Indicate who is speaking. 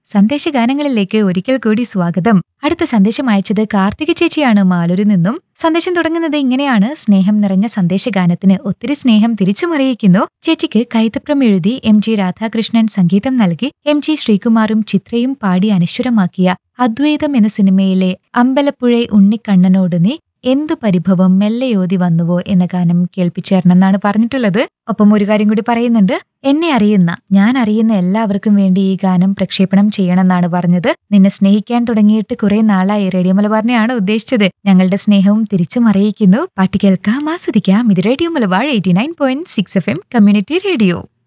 Speaker 1: സന്ദേശഗാനങ്ങളിലേക്ക് ഒരിക്കൽ കൂടി സ്വാഗതം അടുത്ത സന്ദേശം അയച്ചത് കാർത്തിക ചേച്ചിയാണ് മാലൂരിൽ നിന്നും സന്ദേശം തുടങ്ങുന്നത് ഇങ്ങനെയാണ് സ്നേഹം നിറഞ്ഞ സന്ദേശഗാനത്തിന് ഒത്തിരി സ്നേഹം തിരിച്ചുമറിയിക്കുന്നു ചേച്ചിക്ക് കൈതപ്രം എഴുതി എം ജി രാധാകൃഷ്ണൻ സംഗീതം നൽകി എം ജി ശ്രീകുമാറും ചിത്രയും പാടി അനശ്വരമാക്കിയ അദ്വൈതം എന്ന സിനിമയിലെ അമ്പലപ്പുഴ ഉണ്ണിക്കണ്ണനോട് നീ എന്തു പരിഭവം മെല്ലെയോതി വന്നുവോ എന്ന ഗാനം കേൾപ്പിച്ചേരണമെന്നാണ് പറഞ്ഞിട്ടുള്ളത് ഒപ്പം ഒരു കാര്യം കൂടി പറയുന്നുണ്ട് എന്നെ അറിയുന്ന ഞാൻ അറിയുന്ന എല്ലാവർക്കും വേണ്ടി ഈ ഗാനം പ്രക്ഷേപണം ചെയ്യണമെന്നാണ് പറഞ്ഞത് നിന്നെ സ്നേഹിക്കാൻ തുടങ്ങിയിട്ട് കുറെ നാളായി റേഡിയോ മലബാറിനെയാണ് ഉദ്ദേശിച്ചത് ഞങ്ങളുടെ സ്നേഹവും തിരിച്ചും അറിയിക്കുന്നു പാട്ട് കേൾക്കാം ആസ്വദിക്കാം ഇത് radio Malabar eighty nine point six F M community radio